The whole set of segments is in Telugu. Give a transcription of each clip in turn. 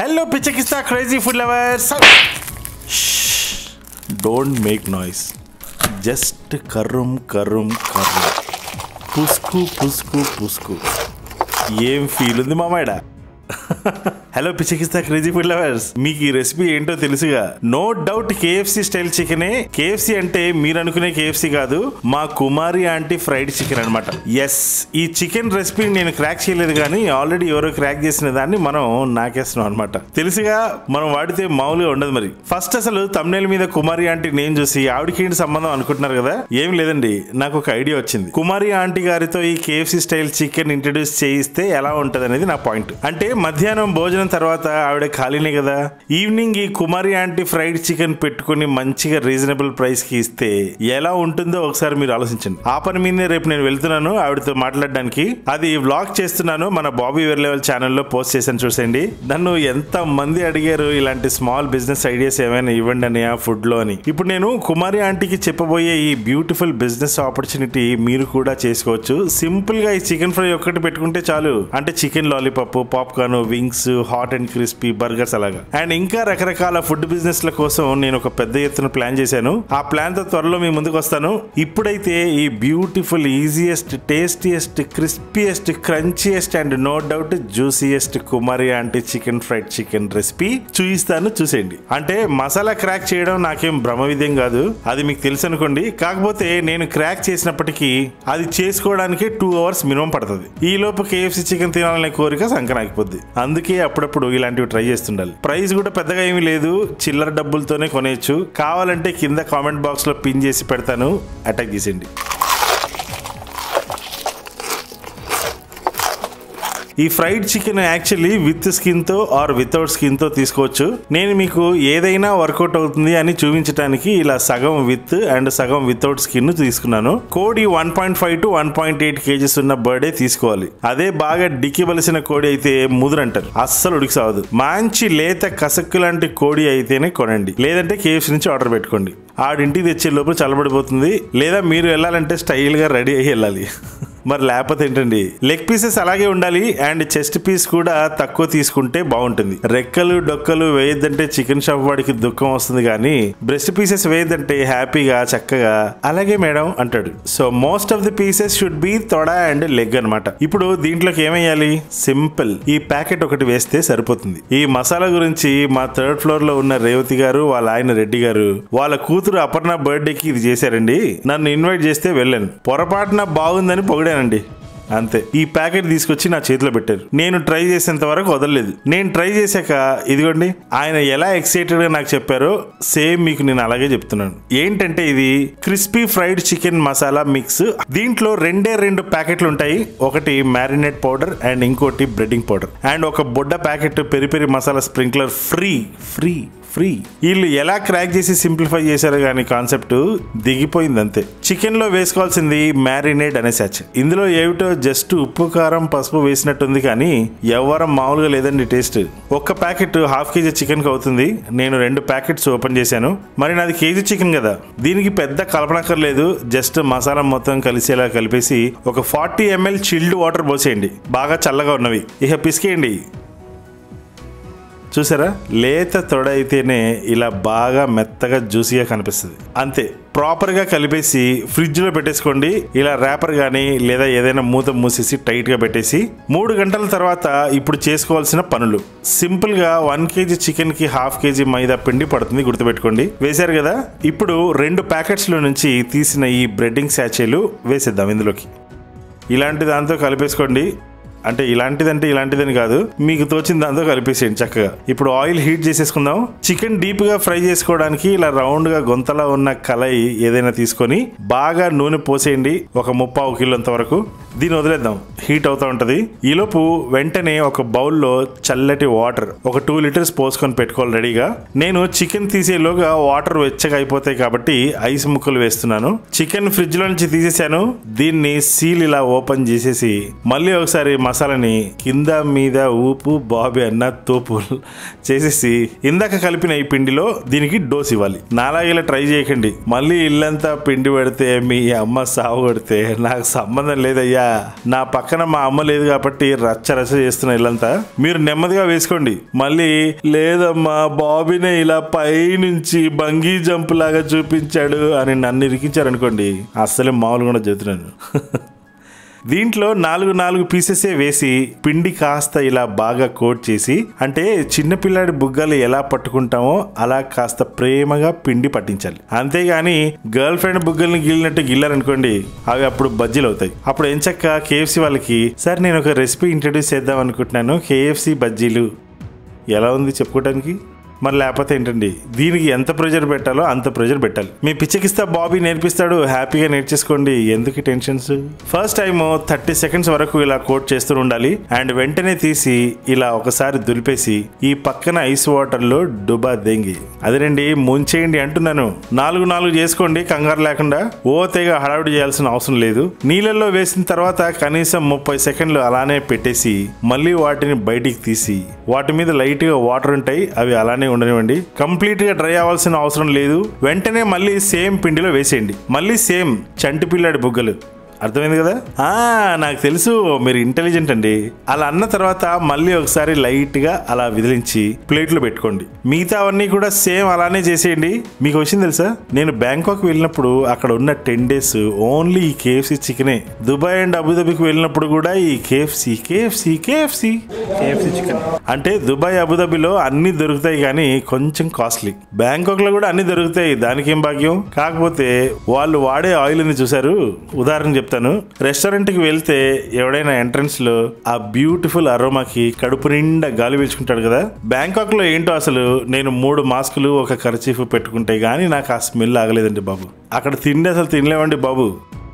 హలో పిచ్చకిస్తా crazy food lovers don't make noise just కర్రం కర్రం కర్రం పుస్కు పుస్కు పుస్కు ఏం ఫీల్ ఉంది మామాయడ హలో పిచ్చకిస్తా క్రేజీ ఫుడ్ లవర్స్ మీకు ఈ రెసిపీ ఏంటో తెలుసుగా నో డౌట్ కేఎఫ్సి స్టైల్ చికెనే కేఎఫ్సి అంటే మీరు అనుకునే కేఎఫ్సి కాదు మా కుమారి ఆంటీ ఫ్రైడ్ చికెన్ అనమాట ఎస్ ఈ చికెన్ రెసిపీ నేను క్రాక్ చేయలేదు కానీ ఆల్రెడీ ఎవరో క్రాక్ చేసిన దాన్ని మనం నాకేస్తున్నాం అనమాట తెలుసుగా మనం వాడితే మామూలుగా ఉండదు మరి ఫస్ట్ అసలు తమ్నేల్ మీద కుమారి ఆంటీ నేను చూసి ఆవిడకి ఏంటి సంబంధం అనుకుంటున్నారు కదా ఏం లేదండి నాకు ఒక ఐడియా వచ్చింది కుమారి ఆంటీ గారితో ఈ కేఎఫ్సి స్టైల్ చికెన్ ఇంట్రడ్యూస్ చేయిస్తే ఎలా ఉంటది అనేది నా పాయింట్ అంటే మధ్యాహ్నం భోజనం తర్వాత ఆవిడ ఖాళీనే కదా ఈవినింగ్ ఈ కుమారి ఆంటీ ఫ్రైడ్ చికెన్ పెట్టుకుని మంచిగా రీజనబుల్ ప్రైస్ కి ఇస్తే ఎలా ఉంటుందో ఒకసారి మీరు ఆలోచించండి ఆ పని మీదే రేపు నేను వెళ్తున్నాను ఆవిడతో మాట్లాడడానికి అది వ్లాగ్ చేస్తున్నాను మన బాబీ వేర్ లెవెల్ ఛానల్లో పోస్ట్ చేశాను చూసేయండి నన్ను ఎంత మంది అడిగారు ఇలాంటి స్మాల్ బిజినెస్ ఐడియాస్ ఏమైనా ఇవ్వండి అని ఆ ఫుడ్ లో అని ఇప్పుడు నేను కుమారి ఆంటీకి చెప్పబోయే ఈ బ్యూటిఫుల్ బిజినెస్ ఆపర్చునిటీ మీరు కూడా చేసుకోవచ్చు సింపుల్ గా ఈ చికెన్ ఫ్రై ఒక్కటి పెట్టుకుంటే చాలు అంటే chicken lollipop popcorn wings hot and crispy burgers అలాగా అండ్ ఇంకా రకరకాల ఫుడ్ బిజినెస్ ల కోసం నేను ఒక పెద్ద ఎత్తున ప్లాన్ చేశాను ఆ ప్లాన్ తో త్వరలో మీ ముందుకు వస్తాను ఇప్పుడైతే ఈ beautiful easiest tastiest crispiest crunchiest and no doubt juiciest Kumari aunty chicken fried chicken recipe చూపిస్తాను చూసేయండి అంటే మసాలా క్రాక్ చేయడం నాకేం బ్రహ్మ విద్యం కాదు అది మీకు తెలుసు అనుకోండి కాకపోతే నేను క్రాక్ చేసినప్పటికీ అది చేసుకోవడానికి టూ అవర్స్ మినిమం పడుతుంది ఈ లోపు కేఎఫ్సి చికెన్ తినాలనే కోరిక సంకనాగిపోద్ది అందుకే అప్పుడప్పుడు ఇలాంటివి ట్రై చేస్తుండాలి ప్రైస్ కూడా పెద్దగా ఏమీ లేదు చిల్లర డబ్బులతోనే కొనేయచ్చు కావాలంటే కింద కామెంట్ బాక్స్ లో పిన్ చేసి పెడతాను అటాక్ చేసేయండి ఈ fried chicken actually with skin తో ఆర్ వితౌట్ స్కిన్ తో తీసుకోవచ్చు నేను మీకు ఏదైనా వర్కౌట్ అవుతుంది అని చూపించడానికి ఇలా సగం విత్ అండ్ సగం వితౌట్ స్కిన్ తీసుకున్నాను కోడి one point five to one point eight kgs ఉన్న బర్డే తీసుకోవాలి అదే బాగా డిక్కివలసిన కోడి అయితే ముదురు అంటారు అస్సలు ఉడికి సావదు మంచి లేత కసక్కు లాంటి కోడి అయితేనే కొనండి లేదంటే కేఎఫ్సి నుంచి ఆర్డర్ పెట్టుకోండి ఆడింటికి తెచ్చే లోపల చల్లబడిపోతుంది లేదా మీరు వెళ్ళాలంటే స్టైల్ గా రెడీ అయ్యి వెళ్ళాలి మరి లేకపోతే ఏంటండి లెగ్ పీసెస్ అలాగే ఉండాలి అండ్ చెస్ట్ పీస్ కూడా తక్కువ తీసుకుంటే బాగుంటుంది రెక్కలు డొక్కలు వేయద్దంటే చికెన్ షాప్ వాడికి దుఃఖం వస్తుంది కానీ బ్రెస్ట్ పీసెస్ వేయద్దంటే హ్యాపీగా చక్కగా అలాగే మేడం అంటాడు so most of the pieces should be తొడ అండ్ లెగ్ అన్నమాట ఇప్పుడు దీంట్లోకి ఏమేయాలి సింపుల్ ఈ ప్యాకెట్ ఒకటి వేస్తే సరిపోతుంది ఈ మసాలా గురించి మా థర్డ్ ఫ్లోర్ లో ఉన్న రేవతి గారు వాళ్ళ ఆయన రెడ్డి గారు వాళ్ళ కూతురు అపర్ణ బర్త్డేకి ఇది చేశారండి నన్ను ఇన్వైట్ చేస్తే వెళ్ళాను పొరపాటున బాగుందని పొగిడానండి అంతే ఈ ప్యాకెట్ తీసుకొచ్చి నా చేతిలో పెట్టారు నేను ట్రై చేసేంత వరకు వదలలేదు నేను ట్రై చేశాక ఇదిగోండి ఆయన ఎలా ఎక్సైటెడ్ గా నాకు చెప్పారో సేమ్ మీకు నేను అలాగే చెప్తున్నాను ఏంటంటే ఇది crispy fried chicken masala mix దీంట్లో రెండే రెండు ప్యాకెట్లు ఉంటాయి ఒకటి మ్యారినేట్ పౌడర్ అండ్ ఇంకోటి బ్రెడ్డింగ్ పౌడర్ అండ్ ఒక బొడ్డ packet peri peri masala sprinkler free free free వీళ్ళు ఎలా క్రాక్ చేసి సింప్లిఫై చేశారు కానీ కాన్సెప్ట్ దిగిపోయింది అంతే చికెన్ లో వేసుకోవాల్సింది మ్యారినేట్ అనే సాచ్ ఇందులో ఏమిటో జస్ట్ ఉప్పు కారం పసుపు వేసినట్టుంది కానీ ఎవరం మామూలుగా లేదండి టేస్ట్ ఒక్క ప్యాకెట్ హాఫ్ కేజీ చికెన్ కి అవుతుంది నేను రెండు ప్యాకెట్స్ ఓపెన్ చేశాను మరి నాది కేజీ చికెన్ కదా దీనికి పెద్ద కలపనక్కర్లేదు జస్ట్ మసాలా మొత్తం కలిసేలా కలిపేసి ఒక ఫార్టీ ఎంఎల్ చిల్డ్ వాటర్ పోసేయండి బాగా చల్లగా ఉన్నవి ఇక పిసికేయండి చూసారా లేత తొడ అయితేనే ఇలా బాగా మెత్తగా జ్యూసీగా కనిపిస్తుంది అంతే ప్రాపర్ గా కలిపేసి ఫ్రిడ్జ్ లో పెట్టేసుకోండి ఇలా ర్యాపర్ గానీ లేదా ఏదైనా మూత మూసేసి టైట్ గా పెట్టేసి మూడు గంటల తర్వాత ఇప్పుడు చేసుకోవాల్సిన పనులు సింపుల్ గా వన్ కేజీ చికెన్ కి హాఫ్ కేజీ మైదా పిండి పడుతుంది గుర్తుపెట్టుకోండి వేశారు కదా ఇప్పుడు రెండు ప్యాకెట్స్ లో నుంచి తీసిన ఈ బ్రెడ్డింగ్ శాచేలు వేసేద్దాం ఇందులోకి ఇలాంటి దాంతో కలిపేసుకోండి అంటే ఇలాంటిదంటే ఇలాంటిదని కాదు మీకు తోచిన దాంతో కలిపేసేయండి చక్కగా ఇప్పుడు ఆయిల్ హీట్ చేసేసుకుందాం చికెన్ డీప్ గా ఫ్రై చేసుకోవడానికి ఇలా రౌండ్ గా గొంతలా ఉన్న కలయి ఏదైనా తీసుకొని బాగా నూనె పోసేయండి ఒక ముప్పావు కిలోంత వరకు దీన్ని వదిలేద్దాం హీట్ అవుతా ఉంటది ఈలోపు వెంటనే ఒక బౌల్లో చల్లటి వాటర్ ఒక టూ లీటర్స్ పోసుకొని పెట్టుకోవాలి రెడీగా నేను చికెన్ తీసేలోగా వాటర్ వెచ్చగా అయిపోతాయి కాబట్టి ఐస్ ముక్కలు వేస్తున్నాను చికెన్ ఫ్రిడ్జ్ లో నుంచి తీసేసాను దీన్ని సీల్ ఇలా ఓపెన్ చేసేసి మళ్ళీ ఒకసారి మసాలాని కింద మీద ఊపు బాబీ అన్న తోపు చేసేసి ఇందాక కలిపిన ఈ పిండిలో దీనికి డోస్ ఇవ్వాలి నాలాగా ఇలా ట్రై చేయకండి మళ్ళీ ఇల్లంతా పిండి పెడితే మీ అమ్మ సాగు కొడితే నాకు సంబంధం లేదయ్యా నా పక్కన మా అమ్మ లేదు కాబట్టి రచ్చ రచ్చ చేస్తున్న ఇల్లంతా మీరు నెమ్మదిగా వేసుకోండి మళ్ళీ లేదమ్మా బాబీనే ఇలా పై నుంచి బంగీ జంప్ లాగా చూపించాడు అని నన్ను ఇరికించారనుకోండి అస్సలే మామూలుగా కూడా చెబుతున్నాను దీంట్లో నాలుగు నాలుగు పీసెసే వేసి పిండి కాస్త ఇలా బాగా కోట్ చేసి అంటే చిన్నపిల్లాడి బుగ్గలు ఎలా పట్టుకుంటామో అలా కాస్త ప్రేమగా పిండి పట్టించాలి అంతేగాని గర్ల్ ఫ్రెండ్ బుగ్గల్ని గిల్లినట్టు గిల్లారనుకోండి అవి అప్పుడు బజ్జీలు అవుతాయి అప్పుడు ఎంచక్క కేఎఫ్సి వాళ్ళకి సార్ నేను ఒక రెసిపీ ఇంట్రడ్యూస్ చేద్దాం అనుకుంటున్నాను కేఎఫ్సి బజ్జీలు ఎలా ఉంది చెప్పుకోవడానికి మరి లేకపోతే ఏంటండి దీనికి ఎంత ప్రెజర్ పెట్టాలో అంత ప్రెజర్ పెట్టాలి మీ పిచ్చకిస్తా బాబీ నేర్పిస్తాడు హ్యాపీగా నేర్చేసుకోండి ఎందుకు tensions first time thirty seconds వరకు ఇలా కోట్ చేస్తూ ఉండాలి అండ్ వెంటనే తీసి ఇలా ఒకసారి దులిపేసి ఈ పక్కన ఐస్ వాటర్ లో డుబా దెంగి అదేనండి ముంచేయండి అంటున్నాను నాలుగు నాలుగు చేసుకోండి కంగారు లేకుండా ఓ తెగ హడావిడి చేయాల్సిన అవసరం లేదు నీళ్ళల్లో వేసిన తర్వాత కనీసం ముప్పై సెకండ్లు అలానే పెట్టేసి మళ్ళీ వాటిని బయటికి తీసి వాటి మీద లైట్ గా వాటర్ ఉంటాయి అవి అలానే ఉండనివ్వండి కంప్లీట్ గా డ్రై అవ్వాల్సిన అవసరం లేదు వెంటనే మళ్ళీ సేమ్ పిండిలో వేసేయండి మళ్ళీ సేమ్ చంటి పిల్లాడి బుగ్గలు అర్థమైంది కదా ఆ నాకు తెలుసు మీరు ఇంటెలిజెంట్ అండి అలా అన్న తర్వాత మళ్ళీ ఒకసారి లైట్ గా అలా విదిలించి ప్లేట్లో పెట్టుకోండి మిగతా అవన్నీ కూడా సేమ్ అలానే చేసేయండి మీకు వచ్చింది తెలుసా నేను బ్యాంకాక్ వెళ్ళినప్పుడు అక్కడ ఉన్న టెన్ డేస్ ఓన్లీ ఈ కేఎఫ్సి చికెనే దుబాయ్ అండ్ అబుదాబికి వెళ్ళినప్పుడు కూడా ఈ KFC KFC KFC KFC chicken అంటే దుబాయ్ అబుదాబిలో అన్ని దొరుకుతాయి కానీ కొంచెం కాస్ట్లీ బ్యాంకాక్ లో కూడా అన్ని దొరుకుతాయి దానికి ఏం భాగ్యం కాకపోతే వాళ్ళు వాడే ఆయిల్ ని చూసారు ఉదాహరణ చెప్తాను రెస్టారెంట్ కి వెళ్తే ఎవడైనా ఎంట్రన్స్ లో ఆ బ్యూటిఫుల్ అరోమాకి కడుపు నిండా గాలి పీల్చుకుంటాడు కదా బ్యాంకాక్ లో ఏంటో అసలు నేను మూడు మాస్కులు ఒక కర్చీఫ్ పెట్టుకుంటే గానీ నాకు ఆ స్మెల్ ఆగలేదండి బాబు అక్కడ తిండి అసలు తినలేమండి బాబు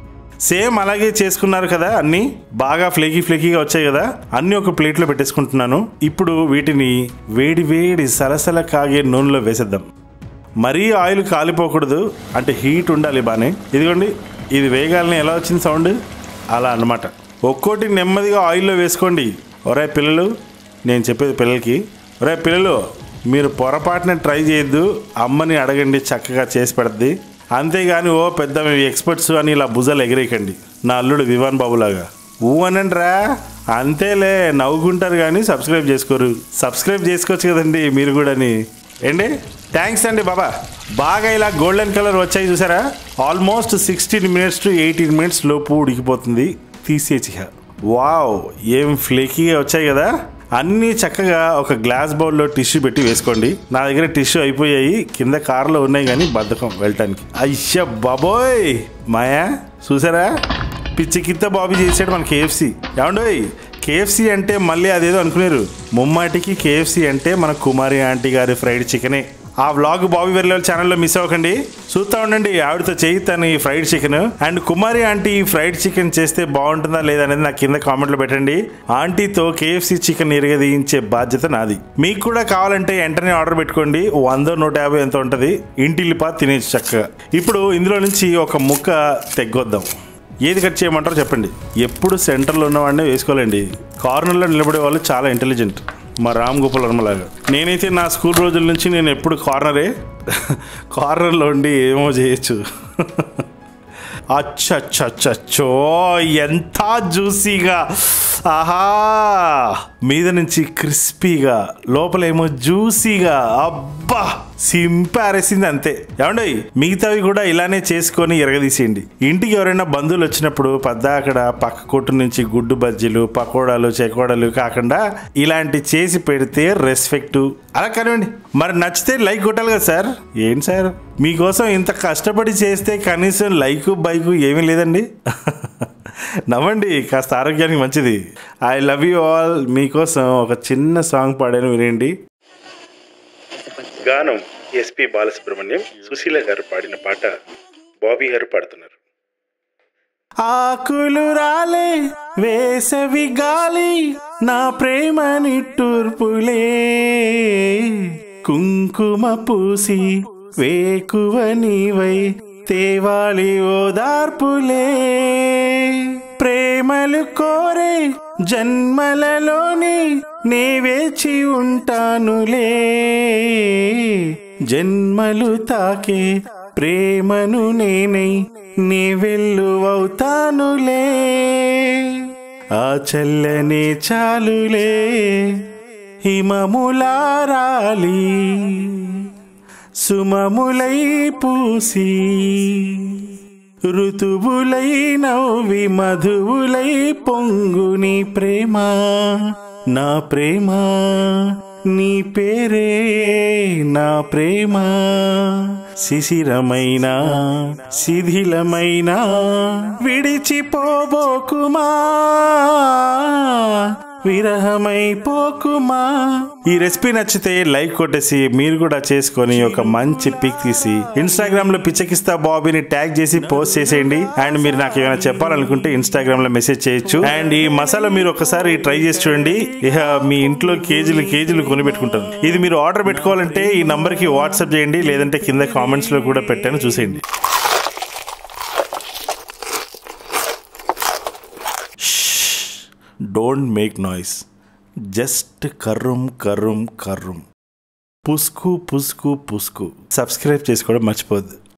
సేమ్ అలాగే చేసుకున్నారు కదా అన్ని బాగా ఫ్లేకీ ఫ్లేకీగా వచ్చాయి కదా అన్ని ఒక ప్లేట్లో పెట్టేసుకుంటున్నాను ఇప్పుడు వీటిని వేడి వేడి సలసల కాగే నూనెలో వేసేద్దాం మరీ ఆయిల్ కాలిపోకూడదు అంటే హీట్ ఉండాలి బాగానే ఇదిగోండి ఇది వేగాలని ఎలా వచ్చింది సౌండ్ అలా అన్నమాట ఒక్కోటి నెమ్మదిగా ఆయిల్లో వేసుకోండి ఒరే పిల్లలు నేను చెప్పేది పిల్లలకి ఒరే పిల్లలు మీరు పొరపాటున ట్రై చేయొద్దు అమ్మని అడగండి చక్కగా చేసి పెడద్ది అంతేగాని ఓ పెద్ద మేము ఎక్స్పర్ట్స్ అని ఇలా భుజాలు ఎగిరేయకండి నా అల్లుడు వివాన్ బాబులాగా ఊ అనండ్రా అంతేలే నవ్వుకుంటారు కానీ సబ్స్క్రైబ్ చేసుకోరు సబ్స్క్రైబ్ చేసుకోవచ్చు కదండి మీరు కూడాని ఏంటి థ్యాంక్స్ అండి బాబా బాగా ఇలా గోల్డెన్ కలర్ వచ్చాయి చూసారా almost sixteen minutes to eighteen minutes లోపు ఉడికిపోతుంది తీసేసి వావ్ ఏం ఫ్లేకీగా వచ్చాయి కదా అన్నీ చక్కగా ఒక గ్లాస్ బౌల్లో టిష్యూ పెట్టి వేసుకోండి నా దగ్గర టిష్యూ అయిపోయాయి కింద కారులో ఉన్నాయి కానీ బద్ధకం వెళ్ళటానికి అయ్యా బాబోయ్ మాయా చూసారా పిచ్చి కిత్త బాబీ చేసాడు మన కేఎఫ్సి ఏమండోయ్ కేఎఫ్సి అంటే మళ్ళీ అదేదో అనుకున్నారు ముమ్మాటికి కేఎఫ్సి అంటే మన కుమారి ఆంటీ గారి ఫ్రైడ్ చికెనే ఆ వ్లాగ్ బాబీ వెర్ల ఛానల్లో మిస్ అవ్వకండి చూస్తా ఉండండి ఆవిడతో చేయి తను ఈ fried chicken and Kumari aunty ఈ ఫ్రైడ్ చికెన్ చేస్తే బాగుంటుందా లేదా అనేది నాకు కింద కామెంట్లో పెట్టండి ఆంటీతో కేఎఫ్సి చికెన్ ఇరగదీయించే బాధ్యత నాది మీకు కూడా కావాలంటే వెంటనే ఆర్డర్ పెట్టుకోండి వంద నూట యాభై ఎంత ఉంటుంది ఇంటిల్లిపా తినేసి చక్కగా ఇప్పుడు ఇందులో నుంచి ఒక ముక్క తెగ్గొద్దాం ఏది కట్ చేయమంటారో చెప్పండి ఎప్పుడు సెంటర్లో ఉన్నవాడినే వేసుకోవాలండి కార్నర్లో నిలబడే వాళ్ళు చాలా ఇంటెలిజెంట్ మా రామ్ గోపాల్ వర్మలాగా నేనైతే నా స్కూల్ రోజుల నుంచి నేను ఎప్పుడు కార్నరే కార్నర్లో ఉండి ఏమో చేయొచ్చు అచ్చచ్చచ్చో ఎంత జ్యూసీగా ఆహా మీద నుంచి క్రిస్పీగా లోపలేమో జ్యూసీగా అబ్బా సింపారేసింది అంతే ఏమండి మిగతావి కూడా ఇలానే చేసుకొని ఎరగదీసేయండి ఇంటికి ఎవరైనా బంధువులు వచ్చినప్పుడు పెద్ద అక్కడ పక్క కొట్టు నుంచి గుడ్డు బజ్జీలు పకోడాలు చెకోడాలు కాకుండా ఇలాంటి చేసి పెడితే రెస్పెక్ట్ అలా కానివ్వండి మరి నచ్చితే లైక్ కొట్టాలి కదా సార్ ఏంటి సార్ మీకోసం ఇంత కష్టపడి చేస్తే కనీసం లైక్ బైక్ ఏమీ లేదండి నవ్వండి కాస్త ఆరోగ్యానికి మంచిది ఐ లవ్ యూ ఆల్ మీకోసం ఒక చిన్న సాంగ్ పాడాను వినండి గానం ఎస్పి బాలసుబ్రహ్మణ్యం సుశీల గారు పాడిన పాట బాబీ గారు పాడుతున్నారు ఆకులు రాలే వేసవి గాలి నా ప్రేమ నిట్టూర్పులే కుంకుమ పూసి వేకువ నీవై తేవాలి ఓదార్పులే ప్రేమలు కోరే జన్మలలోని నే వేచి ఉంటానులే జన్మలు తాకే ప్రేమను నేనై నీ వెల్లువవుతానులే ఆ చల్లనే చాలులే హిమములారాలి సుమములై పూసి ఋతువులై నవ్వి మధువులై పొంగుని ప్రేమ నా ప్రేమ నీ పేరే నా ప్రేమ శిశిరమైన శిథిలమైన విడిచిపోబోకుమా విరహమైపోకుమా ఈ రెసిపీ నచ్చితే లైక్ కొట్టేసి మీరు కూడా చేసుకొని ఒక మంచి పిక్ తీసి ఇన్స్టాగ్రామ్ లో పిచ్చకిస్తా బాబీని ట్యాగ్ చేసి పోస్ట్ చేసేయండి అండ్ మీరు నాకు ఏమైనా చెప్పాలనుకుంటే ఇన్స్టాగ్రామ్ లో మెసేజ్ చేయొచ్చు అండ్ ఈ మసాలా మీరు ఒకసారి ట్రై చేసి చూడండి ఇక మీ ఇంట్లో కేజీలు కేజీలు కొని పెట్టుకుంటారు ఇది మీరు ఆర్డర్ పెట్టుకోవాలంటే ఈ నంబర్ కి వాట్సాప్ చేయండి లేదంటే కింద కామెంట్స్ లో కూడా పెట్టాను చూసేయండి డోంట్ మేక్ నాయిస్ జస్ట్ కర్రం కర్రం కర్రం పుస్కు పుస్కు పుస్కు సబ్స్క్రైబ్ చేసుకోవడం మర్చిపోద్దు